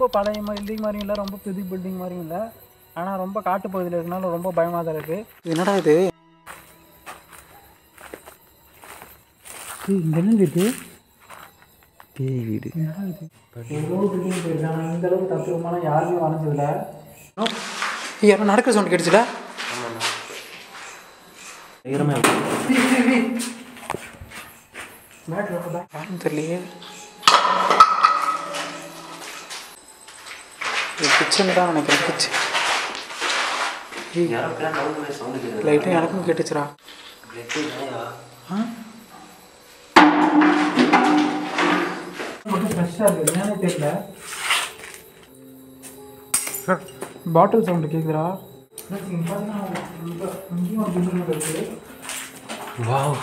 ரொம்ப பழைய பில்டிங் மாதிரியும் இல்லை ரொம்ப புது பில்டிங் மாதிரியும் இல்லை ஆனால் ரொம்ப காட்டு பகுதியில் இருக்கனால ரொம்ப பயமாக தான் இருக்குது என்னடா இது இங்கே என்ன இது பேய் வீடு என்னடா இது எவ்வளோ பில்டிங் போயிருக்காங்க இந்த அளவுக்கு தத்துவமான யாருமே வரைஞ்சதில்ல யாரும் நடக்கிற சவுண்ட் கிடைச்சுடா யாரும் தெரியலையே கிச்சன் தான் நினைக்கிறேன் கிச்சன் லைட்டாக எனக்கும் கேட்டுச்சுடா ஆ மட்டும் ஃப்ரெஷ்ஷாக இருக்குது என்னன்னு தெரியல பாட்டில் சவுண்டு கேட்குதுடா இங்கேயும் ஒரு பில்டிங் இருக்குது வாவ்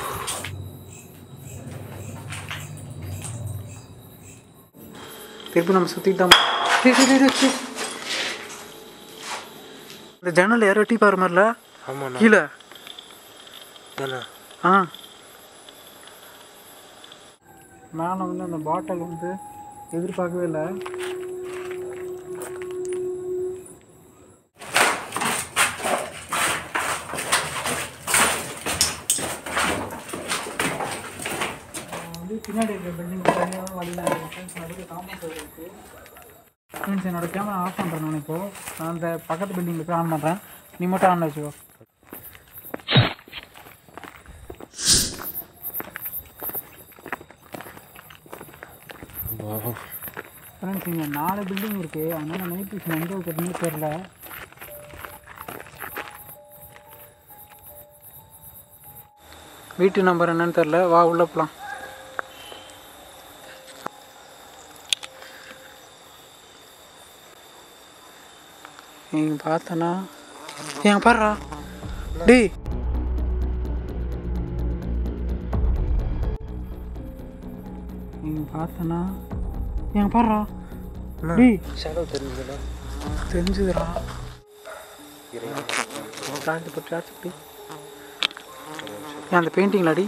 திருப்பி நம்ம சுற்றிட்டு தான் டேய், டேய், டேய், டேய், டேய். இந்த ஜன்னல் யாரோ எட்டி பாரு மாதிரில ஆமாண்ணா கீழே தானே ஆ மேலே வந்து அந்த பாட்டில் வந்து எதிர்பார்க்கவே இல்லை வந்து பின்னாடி இருக்கிற பில்டிங் தனியாக வழியில் ஃப்ரெண்ட்ஸ் நடுவில் காம்பவுண்ட் இருக்குது ஃப்ரெண்ட்ஸ் என்னோட கேமரா ஆஃப் பண்ணுறேன் நான் இப்போது நான் அந்த பக்கத்து பில்டிங்கில் போய் ஆன் பண்ணுறேன் நீ மட்டும் ஆன் வச்சுக்கோ வாவ் ஃப்ரெண்ட்ஸ் இங்கே நாலு பில்டிங் இருக்குது அதனால் நைட் விஷன் எங்கே வைக்கிறதுனே தெரில வீட்டு நம்பர் என்னன்னு தெரில வா உள்ளே போகலாம் இங்கே பார்த்தனா ஏன் பாடுறா டேய் இங்கே பார்த்தனா ஏன் பாடுறா டேய் ஷேடோ தெரிஞ்சதுண்ணா தெரிஞ்சுதுடா டார்ச் போட்டு டார்ச் போட்டு ஏன் அந்த பெயிண்டிங்லாடி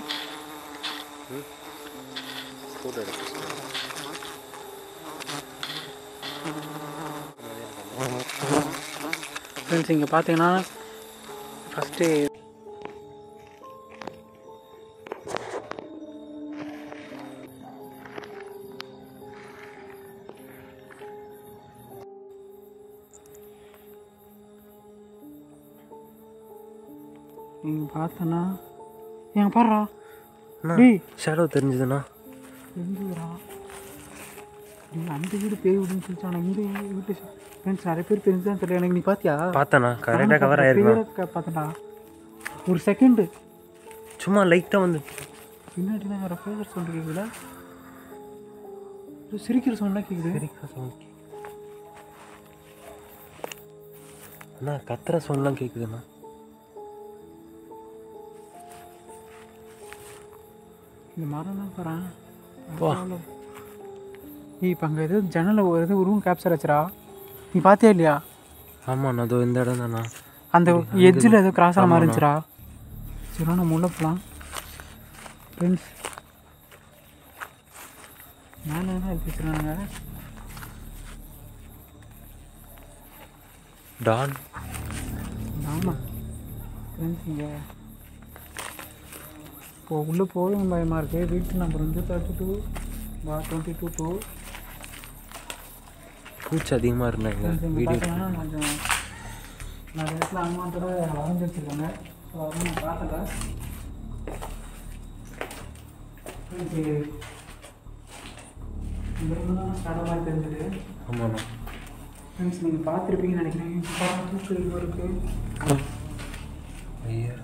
ஃபோட்டோ எடுத்து ஃப்ரெண்ட்ஸ் இங்கே பார்த்தீங்கன்னா ஃபஸ்ட்டு இங்கே பார்த்தனா ஏன் பாடுறா டேய் ஷேடோ தெரிஞ்சதுண்ணா தெரிஞ்சுதுடா நீ அந்த வீடு பேய் வீடுன்னு சொல்லிச்சானா இந்த வீட்டு ஃப்ரெண்ட்ஸ் நிறைய பேர் தெரிஞ்சுதான் தெரியல எனக்கு நீ பார்த்தியா பார்த்தேண்ணா கரெக்டாக கவர் ஆயிருக்கலாம் பேரை பார்த்தேன்டா ஒரு செகண்டு சும்மா லைட்டாக வந்து பின்னாடி தான் வேறு ஃபேவர் சவுண்டு கேட்குதுல ஏதோ சிரிக்கிற சவுண்ட்லாம் கேட்குது சரிக்கா சவுண்ட் அண்ணா கத்துற சவுண்ட்லாம் கேட்குதுண்ணா இந்த மரம் தான் போகிறேன் வா. நீ இப்போ அங்கே எதுவும் ஜன்னலில் ஒரு இது ரூம் கேப்சர் வச்சுரா நீ பார்த்தியா இல்லையா ஆமாண்ணா அதோ இந்த இடம் தானா அந்த எட்ஜில் ஏதோ கிராஸ் ஆன மாதிரி இருந்துச்சுடா சரி வா, நம்ம உள்ளே போகலாம் ஃப்ரெண்ட்ஸ் மேலே என்ன எழுதி வச்சுருக்காங்க டான் ஆமாம் ஃப்ரெண்ட்ஸ் இங்கே இப்போ உள்ளே போகவும் பயமாக இருக்குது வீட்டு நம்பர் வந்து தேர்ட்டி டூ பா டுவெண்ட்டி டூ டூ பூச்சி அதிகமாக இருந்தாங்க இங்கே வீடியோ பார்த்தீங்கன்னா கொஞ்சம் நிறைய இடத்துல அனுமானத்தோட வரைஞ்சி வச்சுருக்காங்க ஸோ அதை நான் பார்த்தல எனக்கு இந்த room தான் ஸ்டார்ட் மாதிரி தெரிஞ்சது ஆமாண்ணா ஃப்ரெண்ட்ஸ் நீங்கள் பார்த்துருப்பீங்கன்னு நினைக்கிறேன் பாருங்க, தூக்கு இவ்வளோ இருக்குது ஐயா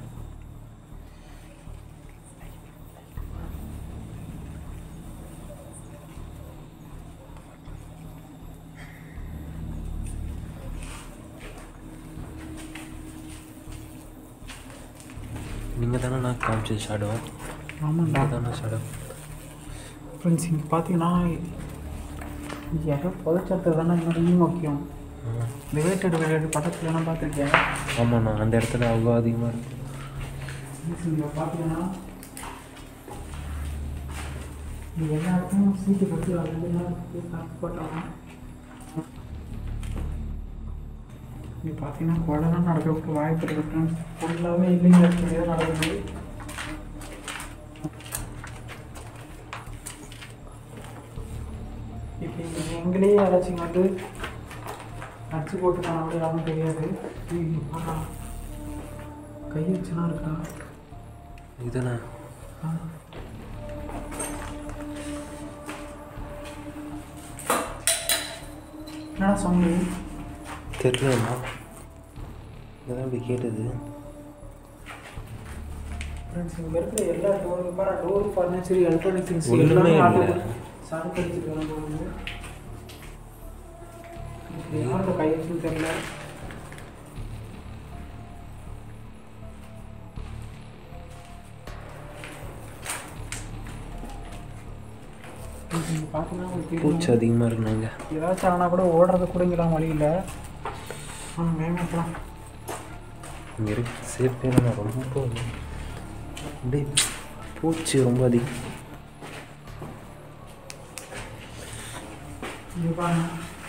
நீங்கள் தானே நான் காமிச்சது ஷேடோ ஆமாண்டா நீங்கள் தானே ஷேடோ ஃப்ரெண்ட்ஸ் இங்கே பார்த்தீங்கன்னா யாரோ புதைச்சது தானே இன்னும் முக்கியம் இந்த வேட்டடு விளையாட்டு படத்துலலாம் பார்த்துருக்கேன் ஆமாண்ணா அந்த இடத்துல அவ்வளோ அதிகமாக இருக்கு இங்கே பார்த்தீங்கன்னா இது எல்லாருக்கும் சீட்டு கட்டி அது போட்டாங்க இங்கே பார்த்தீங்கன்னா கொலைலாம் நடக்கிறதுக்கு வாய்ப்பு இருக்கு ஃப்ரெண்ட்ஸ் ஃபுல்லாகவே இல்லைங்க ஏதோ நடக்குது இப்போ இங்கே எங்களே யாராச்சும் வந்து அடிச்சு போட்டு நான் கூட யாரும் தெரியாது ஐயோ, பாரா. கை வச்சுலாம் இருக்கா இதுதானே ஆ. என்னடா சவுண்டு தெரியலண்ணா இதான் இப்படி கேட்டது ஃப்ரெண்ட்ஸ் இங்கே இருக்கிற எல்லா டோரும் பாரு டோர் ஃபர்னிச்சர் எலக்ட்ரானிக் திங்ஸ் ஒண்ணுமே எல்லாமே இல்ல. ஆட்டோ சரக்கு அடிச்சுட்டு வரும்போது யாரோட கையெழுத்துன்னு தெரியல இங்க பார்த்தீங்கன்னா உங்களுக்கு தெரியும். பூச்சி அதிகமாக இருக்குனாங்க ஏதாச்சும் ஆனால் கூட ஓடுறது கூட இங்கெல்லாம் வழி இல்லை ஆனால் மேம்படுத்தலாம் இங்கே இருக்கு சேஃப்டி நான் ரொம்ப அப்படியே பூச்சி ரொம்ப அதிகம் இங்கே பாருங்க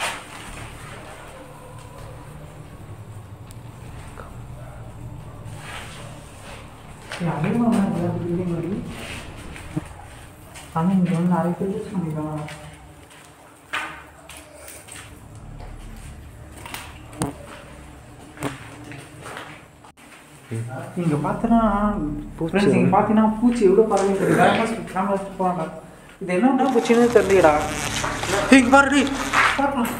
அதிகமாக பில்டிங் மாதிரி ஆனால் இங்கே வந்து நிறைய பேர் யூஸ் பண்ணிக்கலாம் இங்கே பார்த்தோன்னா பூச்சி பூச்சி இங்கே பார்த்தீங்கன்னா பூச்சி எவ்வளோ பரவி இருக்குது வேகமாக கேமரா வச்சுட்டு போனாங்க இது என்ன பூச்சின்னு தெரியலடா இங்கே பாருடி பார்க்கலாம்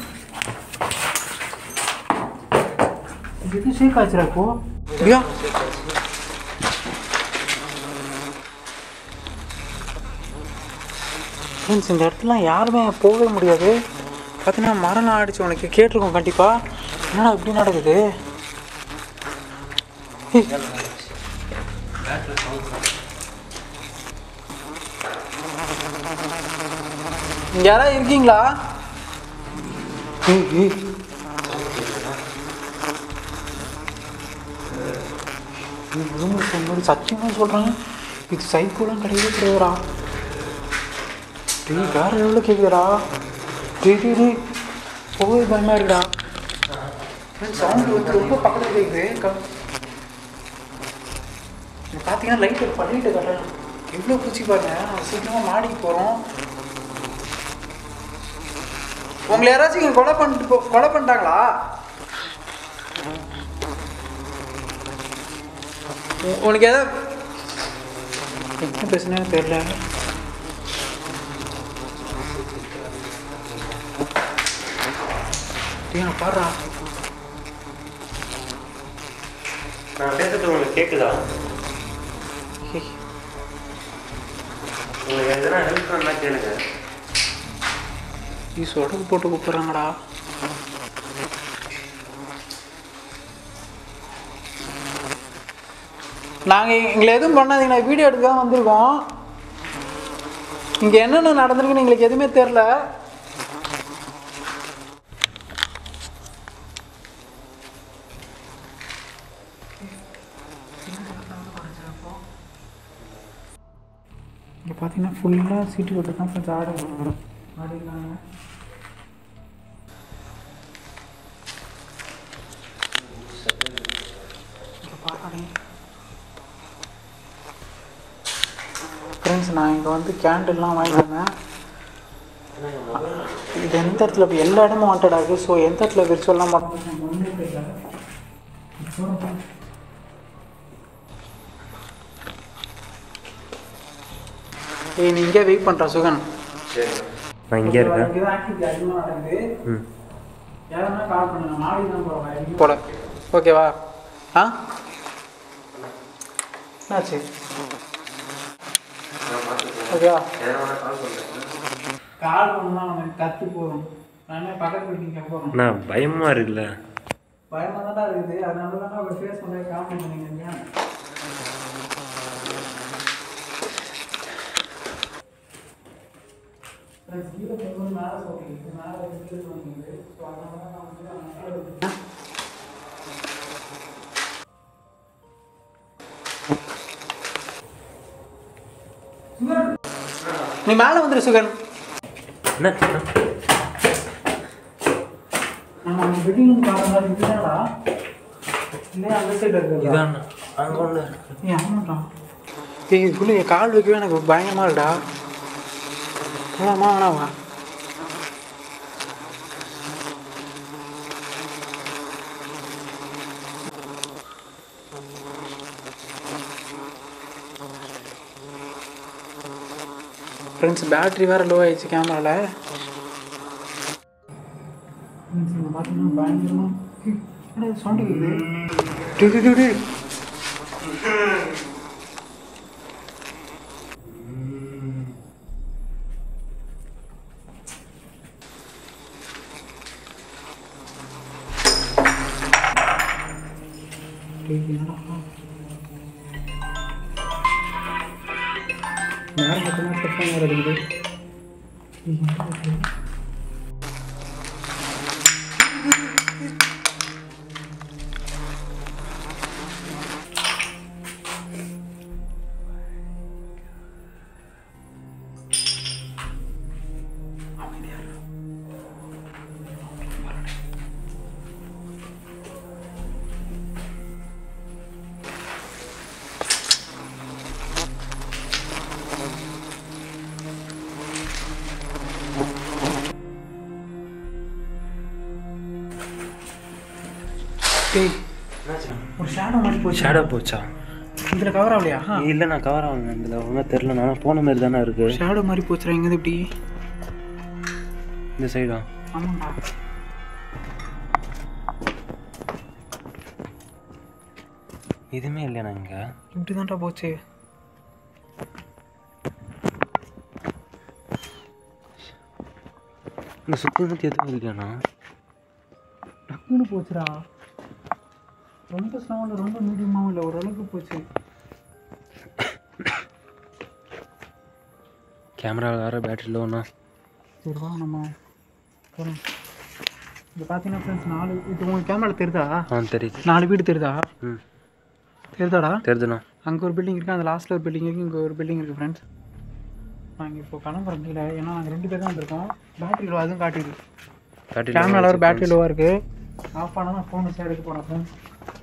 இது ஷேக் ஆச்சுடா இப்போ அப்படியா ஃப்ரெண்ட்ஸ் இந்த இடத்துலாம் யாருமே போகவே முடியாது பார்த்தீங்கன்னா மரம் அடிச்சு உனக்கு கேட்டிருக்கோம் கண்டிப்பாக என்னடா இப்படி நடக்குது ஏய். இங்க யாராவது இருக்கீங்களா ஏய், ஏய். ஏய், முழுமுறை சொன்னது சத்தியமா சொல்றேன் இது சைக்கோலாம் கிடையவே கிடையாதுடா டேய் வேற எவ்வளோ கேட்குதுடா டேய் டேய் டேய் போகவே பயமா இருக்குடா சவுண்ட் வந்து ரொம்ப பக்கத்தில் கேட்குது கம் இங்க பார்த்தீங்கன்னா லைட் ஒரு பண்ணிட்டு கட்டுறேன் எவ்வளோ பூச்சி பாருங்க நம்ம சீக்கிரமாக மாடிக்கு போகிறோம் உங்களை யாராச்சும் இங்கே கொலை பண்ணிட்டு போ- கொலை பண்ணிட்டாங்களா உ- உனக்கு ஏதோ என்ன பிரச்சனைன்னு தெரியல டேய் பாடுறா நான் பேசுறது உங்களுக்கு கேட்குதா உங்களுக்கு எதனா ஹெல்ப் பண்ணா கேளுங்க நீ சொடக்கு போட்டு கூப்பிட்றாங்கடா நாங்கள் எங்களை எதுவும் பண்ணாதீங்க நான் வீடியோ எடுக்க தான் வந்திருக்கோம் இங்கே என்னென்ன நடந்திருக்குன்னு எங்களுக்கு எதுவுமே தெரில இங்கே பார்த்தீங்கன்னா ஃபுல்லாக சீட்டு போட்டு தான் கொஞ்சம் ஆட ஆடிருக்காங்க இங்கே பாருங்க ஃப்ரெண்ட்ஸ் நான் இங்கே வந்து கேண்டில்லாம் வாங்கிட்டு வந்தேன் இது எந்த இடத்துல இப்போ எல்லா இடமும் வாண்டடாக இருக்குது ஸோ எந்த இடத்துல விரிச்சொல்லாம் மாட்டோம் ஏய் நீ இங்கே வெயிட் பண்ணுற சுகன் நான் இங்கே இருக்கேன் இங்கே தான் ஆக்டிவிட்டி அதிகமாக நடக்குது ம் யாருன்னா கால் பண்ணுங்க நாளைக்கு தான் போகிறோம் போல ஓகேவா ஆ என்னாச்சு ஓகேவா கால் பண்ணா அவனுக்கு கத்து போதும் நானே பக்கத்து வீட்டுக்கு போகிறோம் நான் பயமாக இருக்குல்ல பயமாக தான்டா இருக்குது அதனால தான் அவர் ஃபேஸ் பண்ணி காமெடி பண்ணிங்க கீழே போகும்போது மேலே சொல்லிங்க மேலே வந்து கீழே சொன்னீங்க ஸோ அதனால தான் நான் வந்து அவன் கீழே விட்டுட்டேன். சுகன் நீ மேலே வந்துரு சுகன் என்ன ஆ நம்ம அந்த பில்டிங் காரணம் இதுதான்டா இல்லையா அந்த சைடு இருக்குதா இதான் அங்கே ஒன்று இருக்கு ஏய் ஆமாண்டா ஏய் இதுக்குள்ளே என் கால் வைக்கவே எனக்கு பயங்கரமாக இருக்குடா போலாமா வேணாவா ஃப்ரெண்ட்ஸ் பேட்ரி வேறு லோ ஆயிடுச்சு கேமராவில் பார்த்தீங்கன்னா பயங்கரமாக என்ன சவுண்டு கேட்குது டு, டு, டு, டு. டேய், என்னடா? நேரம் மட்டும்தான் தப்பாக நேரம் இருக்குது டேய், என்னடா இது? டேய் ஒரு ஷேடோ மாதிரி போச்சு ஷேடோ போச்சா இதில் கவர் ஆகலையா இல்லை நான் கவர் ஆகணும் இதில் ஒன்றும் தெரில நான் போன மாதிரி தானே இருக்கு ஷேடோ மாதிரி போச்சுடா இங்கே இப்படி இந்த சைடா ஆமாண்டா எதுவுமே இல்லையாண்ணா இங்கே இப்படி தான்டா போச்சு இந்த சுற்றி எதுவும் இல்லையாண்ணா டக்குன்னு போச்சுடா ரொம்ப ஸ்லோவில் ரொம்ப மீடியமாகவும் இல்லை ஓரளவுக்கு போச்சு கேமராவில் வேறு பேட்டரி லோண்ணா சரி வா நம்ம போகலாம் இது பார்த்தீங்கன்னா ஃப்ரெண்ட்ஸ் நாலு இது உங்கள் கேமராவில் தெரியுதா ஆ தெரியுது நாலு வீடு தெரியுதா ம் தெரியுதாடா தெரியுதுண்ணா அங்கே ஒரு பில்டிங் இருக்குது அந்த லாஸ்ட்டில் ஒரு பில்டிங் இருக்குது இங்கே ஒரு பில்டிங் இருக்குது ஃப்ரெண்ட்ஸ் நாங்கள் இப்போ கிளம்புறோம் கீழே ஏன்னா நாங்கள் ரெண்டு பேர் தான் வந்திருக்கோம் பேட்டரி லோ அதுவும் காட்டிடுது பேட்டரி கேமராவில் ஒரு பேட்டரி லோவாக இருக்குது ஆஃப் பண்ணால் தான் ஃபோன் வச்சு எடுக்க போகிறேன் ஃபோன்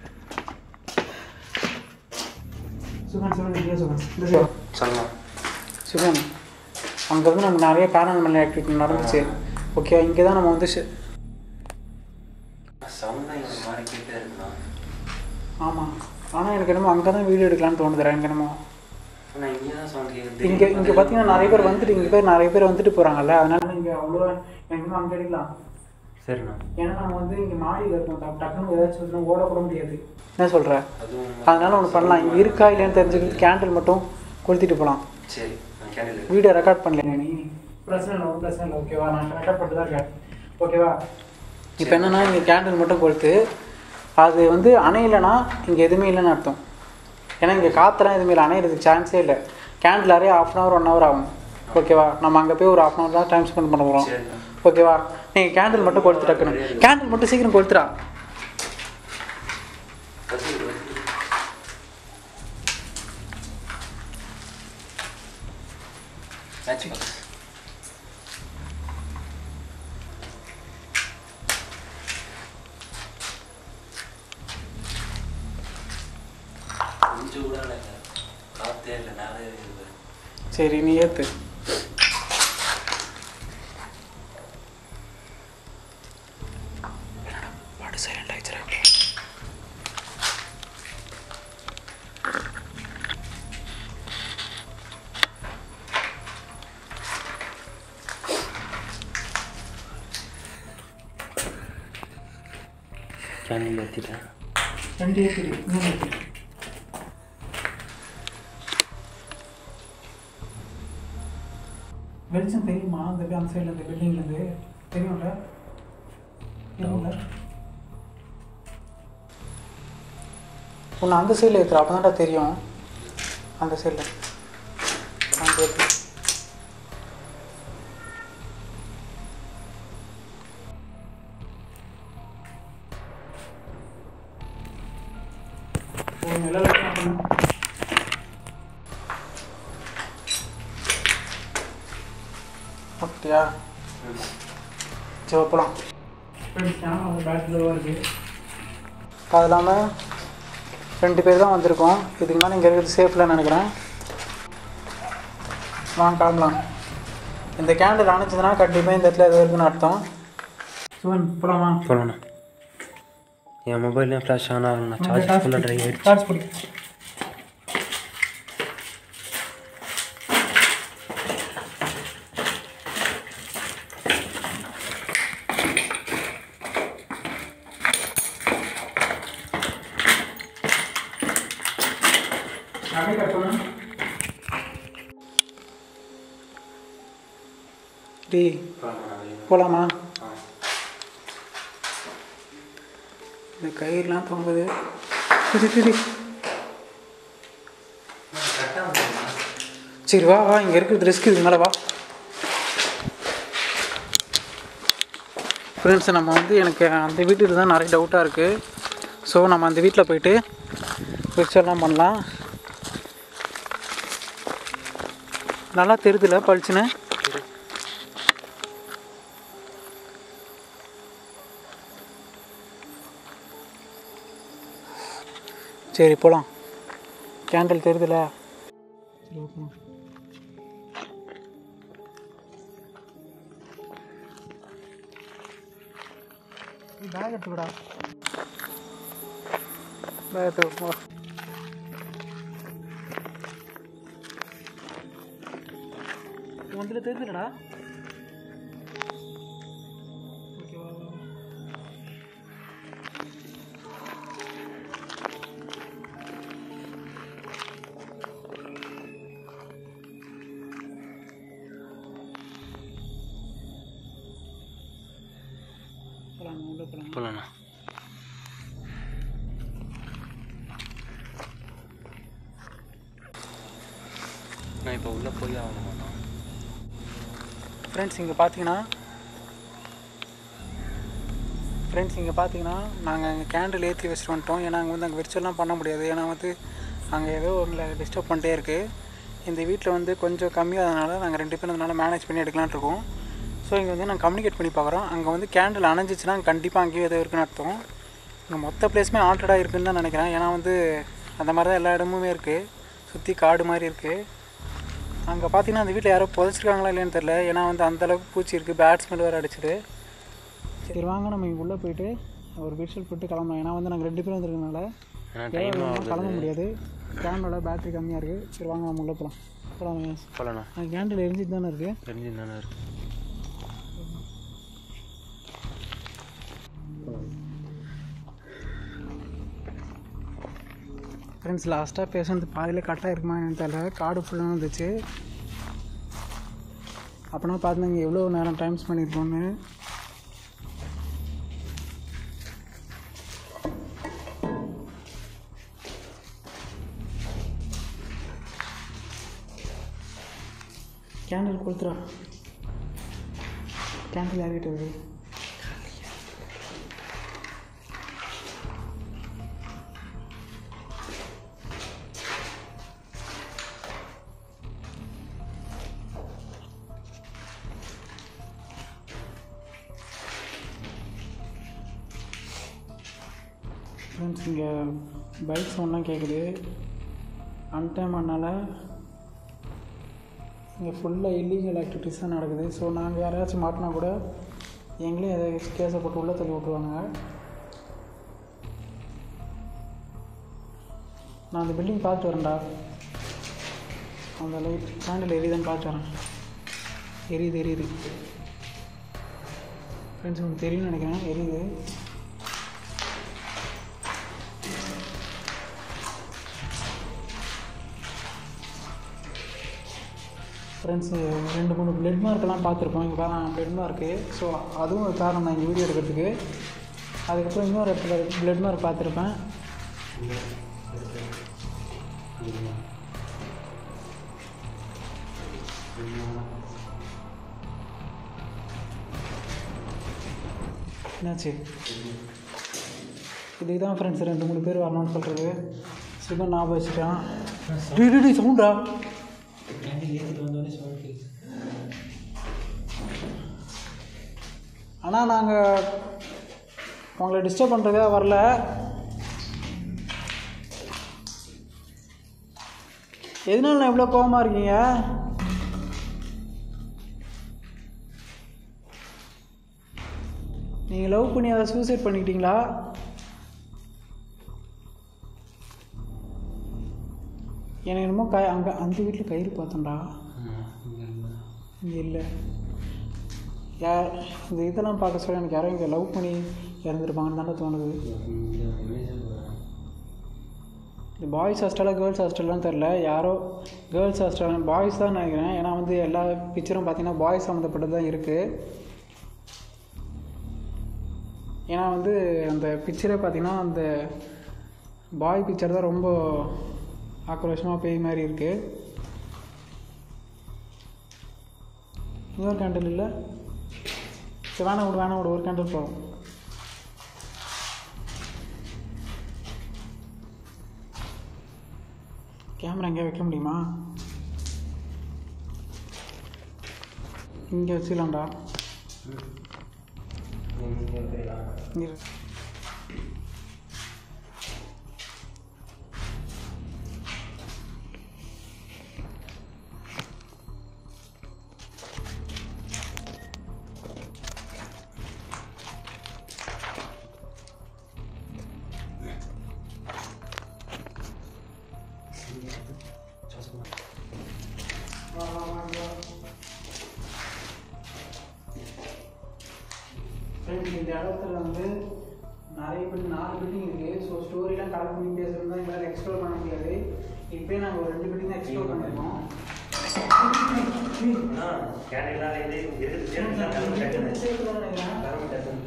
சுகன் சுகன் இல்லையா சுகன் இந்த சைடு சொல்லலாம் சுகன் அங்கே வந்து நமக்கு நிறைய பேரல் ஆக்டிவிட்டி நடந்துச்சு ஓகே இங்கே தான் நம்ம வந்து ஷி- சவுண்ட் தான் மாதிரி கேட்டே இருக்குண்ணா ஆமாம் ஆனால் எனக்கு என்னமோ அங்கே தான் வீடியோ எடுக்கலாம்னு தோணுதுடா எனக்கு என்னமோ ஆனால் இங்கே தான் சவுண்ட் கேட்குது இங்கே இங்கே பார்த்தீங்கன்னா நிறைய பேர் வந்துட்டு இங்கே பேர் நிறைய பேர் வந்துட்டு போகிறாங்கல்ல அதனால இங்கே அவ்வளோ எனக்கு அங்கே எடுக்கலாம் சரிண்ணா ஏன்னா நம்ம வந்து இங்கே மாடியில் இருக்கோம் டக்கு- டக்குன்னு ஏதாச்சும் வந்து ஓடக்கூட முடியாது என்ன சொல்கிற அதுவும் அதனால ஒன்று பண்ணலாம் இங்கே இருக்கா இல்லையான்னு தெரிஞ்சுக்கிட்டு கேண்டில் மட்டும் கொளுத்திட்டு போகலாம் சரி நான் கேண்டில் வீடியோ ரெக்கார்ட் பண்ணல நீ பிரச்சனை இல்லை ஒன்றும் பிரச்சனை இல்லை ஓகேவா நான் ரெக்கார்ட் பண்ணிட்டு தான் இருக்கேன் ஓகேவா இப்போ என்னன்னா இங்கே கேண்டில் மட்டும் கொளுத்து அது வந்து அணையலைன்னா இங்கே எதுவுமே இல்லைன்னு அர்த்தம் ஏன்னா இங்கே காற்றுலாம் எதுவுமே இல்லை அணையிறதுக்கு சான்ஸே இல்லை கேண்டில் அறைய half an hour one hour ஆகும் ஓகேவா நம்ம அங்கே போய் ஒரு ஆஃப் அன் ஹவர் தான் டைம் ஸ்பெண்ட் பண்ண போகிறோம் சரிண்ணா ஓகேவா நீங்கள் கேண்டில் மட்டும் கொளுத்து டக்குன்னு கேண்டில் மட்டும் சீக்கிரம் கொளுத்துடா மேட்ச் பாக்ஸ் கொஞ்சம் கூட இல்லை காற்றே இல்லை நிறைய இருக்குது சரி நீ ஏற்று பாடு சைலண்ட் ஆயிடுச்சுடா கேண்டில் ஏற்றிட்டேன் ரெண்டு ஏற்றிடு இன்னும் ஏற்றிடு வெளிச்சம் தெரியுமா அந்த அந்த சைடில் அந்த பில்டிங்லேருந்து தெரியும்ல தெரியும்ல உன்னை அந்த சைடில் ஏற்றுற அப்போ தான்டா தெரியும் அந்த சைடில் அங்கே ஏற்று அப்படியா சரி போகலாம் ஃப்ரெண்ட்ஸ் கேமரா வந்து பேட்டரியில் இருக்குது அது இல்லாமல் ரெண்டு பேர் தான் வந்திருக்கோம் இதுக்கு மேலே இங்கே இருக்கிறது சேஃபில் நினைக்கிறேன் வாங்க கிளம்பலாம் இந்த கேண்டில் அணைச்சதுன்னா கண்டிப்பாக இந்த இடத்துல எது இருக்குன்னு அர்த்தம் சிவன் போலாமா போகலாண்ணா என் மொபைல்லையும் ஃப்ளாஷ் ஆன் ஆகணும்ண்ணா சார்ஜ் ஃபுல்லாக ட்ரை ஆகிடுச்சு சார்ஜ் பிடி அப்படியே கட் பண்ணு டேய் போகலாமா இந்த கயிறுலாம் தொங்குது சரி சரி சரி வா வா இங்கே இருக்கிறது ரிஸ்க் இதுக்கு மேலே வா ஃப்ரெண்ட்ஸ் நம்ம வந்து எனக்கு அந்த வீட்டுக்கு தான் நிறைய டவுட்டாக இருக்குது ஸோ நம்ம அந்த வீட்டில் போயிட்டு பிக்சர்லாம் பண்ணலாம் நல்லா தெரியுதுல பளிச்சுன்னு சரி போகலாம் கேண்டில் தெரியுதுல சரி போகலாம் பேக் எடுத்துக்கடா பேக் எடுத்து வா ஒன்றில் தெரிஞ்சுடா ஓகேவா போகலாம் உள்ளே போகலாம் போகலாண்ணா நான் இப்போ உள்ளே போய் ஆகணுமாண்ணா ஃப்ரெண்ட்ஸ் இங்கே பார்த்தீங்கன்னா ஃப்ரெண்ட்ஸ் இங்கே பார்த்தீங்கன்னா நாங்கள் அங்கே கேண்டில் ஏற்றி வச்சுட்டு வந்துட்டோம் ஏன்னா அங்கே வந்து அங்கே விர்ச்சுவல்லாம் பண்ண முடியாது ஏன்னா வந்து அங்கே ஏதோ உங்களை டிஸ்டர்ப் பண்ணிட்டே இருக்குது இந்த வீட்டில் வந்து கொஞ்சம் கம்மியாகிறதுனால நாங்கள் ரெண்டு பேரும் அதனால் மேனேஜ் பண்ணி எடுக்கலாம்னு இருக்கோம் ஸோ இங்கே வந்து நாங்கள் கம்யூனிகேட் பண்ணி பார்க்குறோம் அங்கே வந்து கேண்டில் அணைஞ்சிச்சுன்னா கண்டிப்பாக அங்கேயே ஏதோ இருக்குன்னு அர்த்தம் இங்கே மொத்த பிளேஸுமே ஆல்ரெடாக இருக்குன்னு தான் நினைக்கிறேன் ஏன்னா வந்து அந்த மாதிரி தான் எல்லா இடமுமே இருக்குது சுற்றி காடு மாதிரி இருக்குது அங்கே பார்த்தீங்கன்னா அந்த வீட்டில் யாரோ புதைச்சிருக்காங்களா இல்லையான்னு தெரில ஏன்னா வந்து அந்த அளவுக்கு பூச்சி இருக்குது பேட் ஸ்மெல் வேறு அடிச்சுது சரி வாங்க நம்ம இங்கே உள்ளே போயிட்டு ஒரு பெட்ஷீட் போட்டு கிளம்பலாம் ஏன்னா வந்து நாங்கள் ரெண்டு பேரும் வந்துருக்கனால ஏன்னா டைம் கிளம்ப ஆகுது முடியாது கேமராவில் பேட்டரி கம்மியாக இருக்குது சரி வாங்க நம்ம உள்ளே போகலாம் போகலாம் போகலாண்ணா அந்த கேண்டில் எரிஞ்சிட்டு தானே இருக்குது தெரிஞ்சு தானே இருக்கு ஃப்ரெண்ட்ஸ் லாஸ்ட்டாக பேசுனது பாதியில் கரெக்டாக இருக்குமா என்னன்னு தெரியல காடு ஃபுல்லாக இருந்துச்சு அப்போனா பார்த்துங்க எவ்வளோ நேரம் டைம் ஸ்பெண்ட் பண்ணியிருக்கோன்னு கேண்டில் கொடுத்துறா கேண்டில் யார்கிட்ட இருக்கு ஃப்ரெண்ட்ஸ் இங்கே பைக் சவுண்ட்லாம் கேட்குது அன்டைம் ஆனால இங்கே ஃபுல்லாக இல்லீகல் ஆக்டிவிட்டீஸ் தான் நடக்குது ஸோ நாங்கள் யாரையாச்சும் மாட்டினா கூட எங்களையும் எதாவது கேஸை போட்டு உள்ளே தள்ளி விட்ருவாங்க நான் அந்த பில்டிங் பார்த்துட்டு வரேன்டா அந்த லைட் கேண்டில் எரியுதான்னு பார்த்து வரேன் எரியுது எரியுது ஃப்ரெண்ட்ஸ் உங்களுக்கு தெரியும்னு நினைக்கிறேன் எரியுது ஃப்ரெண்ட்ஸு ரெண்டு மூணு பிளட் மார்க்கெல்லாம் பார்த்துருப்போம் இங்கே பாருங்க பிளட் மார்க்கு ஸோ அதுவும் ஒரு காரணம் தான் இங்கே வீடியோ எடுக்கிறதுக்கு அதுக்கப்புறம் இன்னொரு இடத்துல பிளட் மார்க் பார்த்துருப்பேன் என்னாச்சு இதுக்கு தான் ஃப்ரெண்ட்ஸ் ரெண்டு மூணு பேர் வரணும்னு சொல்கிறது சிவன் ஞாபகம் வச்சுட்டான் டி டி டி சவுண்டா ஆனால் நாங்கள் உங்களை டிஸ்டர்ப் பண்ணுறதுக்காக வரல எதனால நான் இவ்வளோ கோவமாக இருக்கீங்க நீங்கள் லவ் பண்ணி அதை சூசைட் பண்ணிக்கிட்டீங்களா எனக்கு என்னமோ க அங்கே அந்த வீட்டில் கயிறு பார்த்தோம்டா இங்கே இல்லை யார் இந்த இதெல்லாம் பார்க்க சொல்ல எனக்கு யாரும் இங்கே லவ் பண்ணி இறந்துருப்பாங்கன்னு தானே தோணுது இந்த பாய்ஸ் ஹாஸ்டலாக கேர்ள்ஸ் ஹாஸ்டல்லாம் தெரில யாரோ கேர்ள்ஸ் ஹாஸ்டல் பாய்ஸ் தான் நினைக்கிறேன் ஏன்னா வந்து எல்லா பிக்சரும் பார்த்தீங்கன்னா பாய்ஸ் சம்மந்தப்பட்டது தான் இருக்குது ஏன்னா வந்து அந்த பிக்சரே பார்த்தீங்கன்னா அந்த பாய் பிக்சர் தான் ரொம்ப ஆக்ரோஷமாக பேய் மாதிரி இருக்குது இன்னொரு கேண்டில் இல்லை சரி வேணாம் விடு வேணாம் விடு ஒரு கேண்டில் போதும் கேமரா எங்கேயா வைக்க முடியுமா இங்கே வச்சுக்கலாம்டா இரு. ஃப்ரெண்ட்ஸ் இந்த இடத்துல வந்து நிறைய பில்டிங் நாலு பில்டிங் இருக்குது ஸோ ஸ்டோரிலாம் கலெக்ட் பண்ணி பேசுறது தான் எங்களால் எக்ஸ்ப்ளோர் பண்ண முடியாது இப்போயே நாங்கள் ஒரு ரெண்டு பில்டிங் தான் எக்ஸ்ப்ளோர் பண்ணியிருக்கோம் கேண்டீன்லாம் இது இருக்குது கேண்டீன்லாம் கரும்பு டக்குன்னு. கரும்பு டக்குன்னு.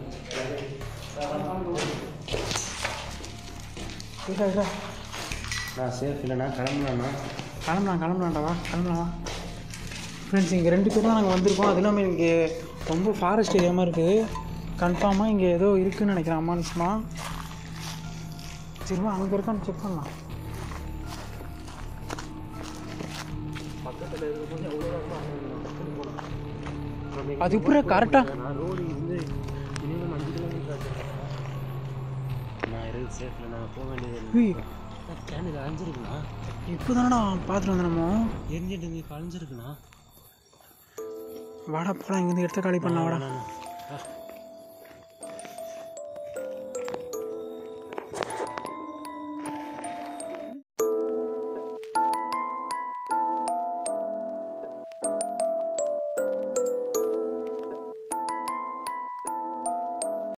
இதா இதா நான் சேஃப் இல்லைண்ணா கிளம்பலாண்ணா கிளம்பலாம் கிளம்பலாம்டா வா கிளம்பலாம் வா ஃப்ரெண்ட்ஸ் இங்கே ரெண்டு பேர் தான் நாங்கள் வந்திருக்கோம் அது இல்லாமல் இங்கே ரொம்ப ஃபாரஸ்ட் ஏரியாமல் இருக்குது கன்ஃபார்மாக இங்கே ஏதோ இருக்குன்னு நினைக்கிறேன் அம்மானுஷமா சரிமா அங்கே இருக்கான்னு செக் பண்ணலாம் அது எப்படி கரெக்டாக நான் ரோடு இருந்து மினிமம் அஞ்சு கிலோமீட்டர் ஆச்சு நான் இருக்கு சேஃப் இல்லை நான் போக வேண்டியது கேண்டில் அழிஞ்சிருக்குண்ணா இப்போ தானடா பார்த்துட்டு வந்தோம் நம்ம எரிஞ்சிட்டு இருந்து கழிஞ்சிருக்குண்ணா வாடா போலாம் இங்கேருந்து எடுத்து காலி பண்ணலாம் வாடா வேணாண்ணா. வா.